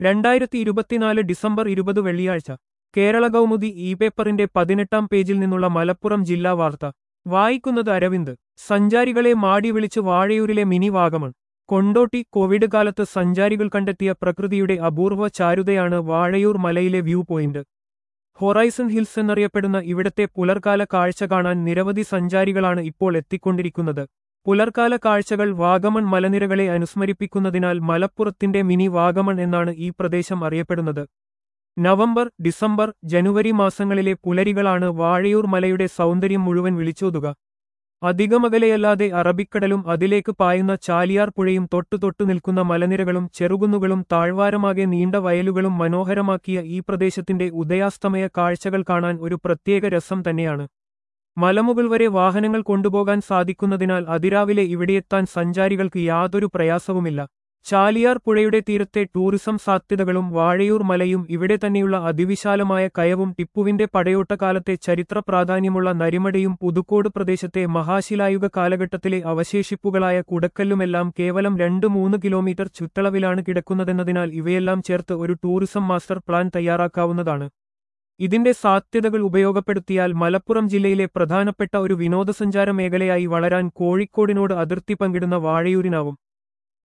രണ്ടായിരത്തി ഇരുപത്തിനാല് ഡിസംബർ ഇരുപത് വെള്ളിയാഴ്ച കേരള കൗമുദി ഇ പേപ്പറിന്റെ പതിനെട്ടാം പേജിൽ നിന്നുള്ള മലപ്പുറം ജില്ലാ വാർത്ത വായിക്കുന്നത് അരവിന്ദ് സഞ്ചാരികളെ മാടി വിളിച്ച് വാഴയൂരിലെ മിനി വാഗമൺ കൊണ്ടോട്ടി കോവിഡ് കാലത്ത് സഞ്ചാരികൾ കണ്ടെത്തിയ പ്രകൃതിയുടെ അപൂർവ ചാരുതയാണ് വാഴയൂർ മലയിലെ വ്യൂ പോയിന്റ് ഹൊറൈസൺ ഹിൽസ് എന്നറിയപ്പെടുന്ന ഇവിടത്തെ പുലർക്കാല കാഴ്ച കാണാൻ നിരവധി സഞ്ചാരികളാണ് ഇപ്പോൾ എത്തിക്കൊണ്ടിരിക്കുന്നത് പുലർക്കാല കാഴ്ചകൾ വാഗമൺ മലനിരകളെ അനുസ്മരിപ്പിക്കുന്നതിനാൽ മലപ്പുറത്തിന്റെ മിനി വാഗമൺ എന്നാണ് ഈ പ്രദേശം അറിയപ്പെടുന്നത് നവംബർ ഡിസംബർ ജനുവരി മാസങ്ങളിലെ പുലരികളാണ് വാഴയൂർ മലയുടെ സൗന്ദര്യം മുഴുവൻ വിളിച്ചോതുക അധികമകലെയല്ലാതെ അറബിക്കടലും അതിലേക്ക് പായുന്ന ചാലിയാർ പുഴയും തൊട്ടു തൊട്ടു നിൽക്കുന്ന മലനിരകളും ചെറുകുന്നുകളും താഴ്വാരമാകെ നീണ്ട വയലുകളും മനോഹരമാക്കിയ ഈ പ്രദേശത്തിന്റെ ഉദയാസ്തമയ കാഴ്ചകൾ കാണാൻ ഒരു പ്രത്യേക രസം തന്നെയാണ് മലമുകൾ വരെ വാഹനങ്ങൾ കൊണ്ടുപോകാൻ സാധിക്കുന്നതിനാൽ അതിരാവിലെ ഇവിടെയെത്താൻ സഞ്ചാരികൾക്ക് യാതൊരു പ്രയാസവുമില്ല ചാലിയാർ പുഴയുടെ തീരത്തെ ടൂറിസം സാധ്യതകളും വാഴയൂർ മലയും ഇവിടെ തന്നെയുള്ള അതിവിശാലമായ കയവും ടിപ്പുവിന്റെ പടയോട്ടകാലത്തെ ചരിത്ര പ്രാധാന്യമുള്ള നരിമടയും പുതുക്കോട് പ്രദേശത്തെ മഹാശിലായുഗ കാലഘട്ടത്തിലെ അവശേഷിപ്പുകളായ കുടക്കല്ലുമെല്ലാം കേവലം രണ്ട് മൂന്ന് കിലോമീറ്റർ ചുറ്റളവിലാണ് കിടക്കുന്നതെന്നതിനാൽ ഇവയെല്ലാം ചേർത്ത് ഒരു ടൂറിസം മാസ്റ്റർ പ്ലാൻ തയ്യാറാക്കാവുന്നതാണ് ഇതിന്റെ സാധ്യതകൾ ഉപയോഗപ്പെടുത്തിയാൽ മലപ്പുറം ജില്ലയിലെ പ്രധാനപ്പെട്ട ഒരു വിനോദസഞ്ചാര മേഖലയായി വളരാൻ കോഴിക്കോടിനോട് അതിർത്തി പങ്കിടുന്ന വാഴയൂരിനാവും